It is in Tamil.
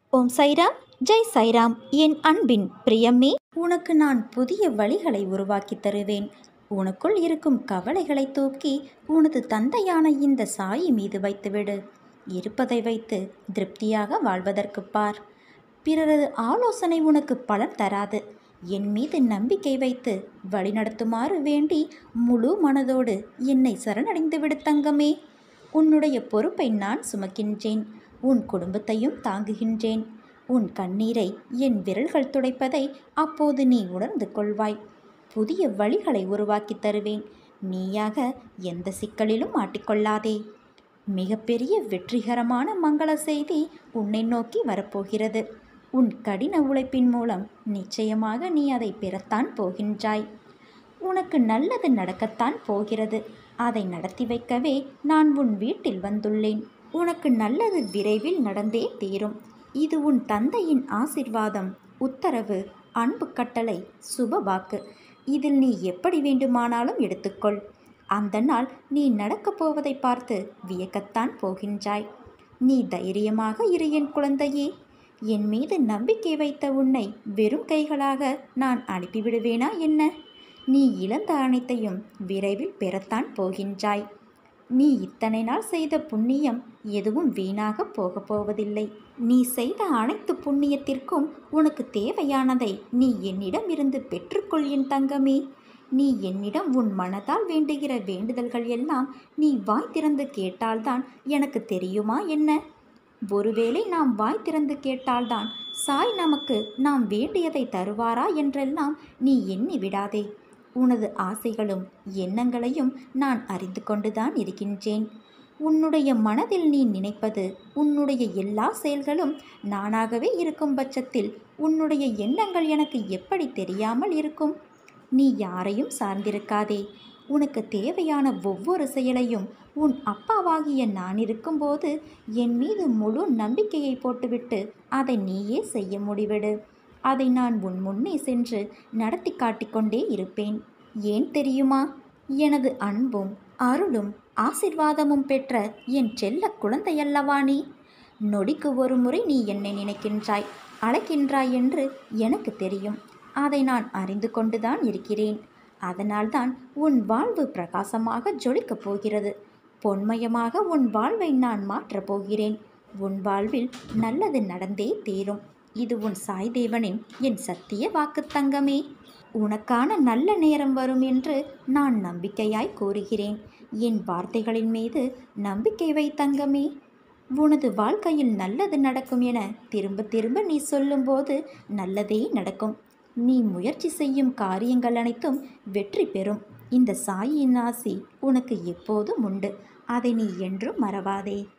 ஓம் சைராம் ஜெய் சைராம் என் அன்பின் பிரியமே உனக்கு நான் புதிய வழிகளை உருவாக்கி தருவேன் உனக்குள் இருக்கும் கவலைகளை தூக்கி உனது தந்தையான இந்த சாயி மீது வைத்துவிடு இருப்பதை வைத்து திருப்தியாக வாழ்வதற்கு பார் பிறரது ஆலோசனை உனக்கு பலன் தராது என் மீது நம்பிக்கை வைத்து வழிநடத்துமாறு வேண்டி முழு மனதோடு என்னை சரணடைந்து விடு தங்கமே உன்னுடைய பொறுப்பை நான் சுமக்கின்றேன் உன் குடும்பத்தையும் தாங்குகின்றேன் உன் கண்ணீரை என் விரல்கள் துடைப்பதை அப்போது நீ உணர்ந்து கொள்வாய் புதிய வழிகளை உருவாக்கி தருவேன் நீயாக எந்த சிக்கலிலும் மாட்டிக்கொள்ளாதே மிகப்பெரிய வெற்றிகரமான மங்கள செய்தி உன்னை நோக்கி வரப்போகிறது உன் கடின உழைப்பின் மூலம் நிச்சயமாக நீ அதை பெறத்தான் போகின்றாய் உனக்கு நல்லது நடக்கத்தான் போகிறது அதை நடத்தி வைக்கவே நான் உன் வீட்டில் வந்துள்ளேன் உனக்கு நல்லது விரைவில் நடந்தே தீரும் இது உன் தந்தையின் ஆசிர்வாதம் உத்தரவு அன்பு கட்டளை சுப வாக்கு இதில் நீ எப்படி வேண்டுமானாலும் எடுத்துக்கொள் அந்த நாள் நீ நடக்கப் போவதை பார்த்து வியக்கத்தான் போகின்றாய் நீ தைரியமாக இரு என் குழந்தையே என் மீது நம்பிக்கை வைத்த உன்னை வெறும் கைகளாக நான் அனுப்பிவிடுவேனா என்ன நீ இழந்த அனைத்தையும் விரைவில் பெறத்தான் போகின்றாய் நீ இத்தனை நாள் செய்த புண்ணியம் எதுவும் வீணாக போகப் போவதில்லை நீ செய்த அனைத்து புண்ணியத்திற்கும் உனக்கு தேவையானதை நீ என்னிடம் இருந்து பெற்றுக்கொள் என் தங்கமே நீ என்னிடம் உன் மனதால் வேண்டுகிற வேண்டுதல்கள் எல்லாம் நீ வாய் திறந்து கேட்டால்தான் எனக்கு தெரியுமா என்ன ஒருவேளை நாம் வாய் திறந்து கேட்டால்தான் சாய் நமக்கு நாம் வேண்டியதை தருவாரா என்றெல்லாம் நீ எண்ணி விடாதே உனது ஆசைகளும் எண்ணங்களையும் நான் அறிந்து கொண்டுதான் இருக்கின்றேன் உன்னுடைய மனதில் நீ நினைப்பது உன்னுடைய எல்லா செயல்களும் நானாகவே இருக்கும் பட்சத்தில் உன்னுடைய எண்ணங்கள் எனக்கு எப்படி தெரியாமல் இருக்கும் நீ யாரையும் சார்ந்திருக்காதே உனக்கு தேவையான ஒவ்வொரு செயலையும் உன் அப்பாவாகிய நான் இருக்கும்போது என் மீது முழு நம்பிக்கையை போட்டுவிட்டு அதை நீயே செய்ய முடிவிடு அதை நான் உன் முன்னே சென்று நடத்தி காட்டிக்கொண்டே இருப்பேன் ஏன் தெரியுமா எனது அன்பும் அருளும் ஆசிர்வாதமும் பெற்ற என் செல்ல குழந்தையல்லவா நீ நொடிக்கு ஒரு முறை நீ என்னை நினைக்கின்றாய் அழைக்கின்றாய் என்று எனக்கு தெரியும் அதை நான் அறிந்து கொண்டுதான் இருக்கிறேன் அதனால்தான் உன் வாழ்வு பிரகாசமாக ஜொலிக்கப் போகிறது பொன்மயமாக உன் வாழ்வை நான் மாற்றப் போகிறேன் உன் வாழ்வில் நல்லது நடந்தே தீரும் இது உன் சாய் தேவனின் என் சத்திய வாக்கு தங்கமே உனக்கான நல்ல நேரம் வரும் என்று நான் நம்பிக்கையாய் கூறுகிறேன் என் வார்த்தைகளின் மீது நம்பிக்கை வை தங்கமே உனது வாழ்க்கையில் நல்லது நடக்கும் என திரும்ப திரும்ப நீ சொல்லும்போது நல்லதே நடக்கும் நீ முயற்சி செய்யும் காரியங்கள் அனைத்தும் வெற்றி பெறும் இந்த சாயின் ஆசி உனக்கு எப்போதும் உண்டு அதை நீ என்றும் மறவாதே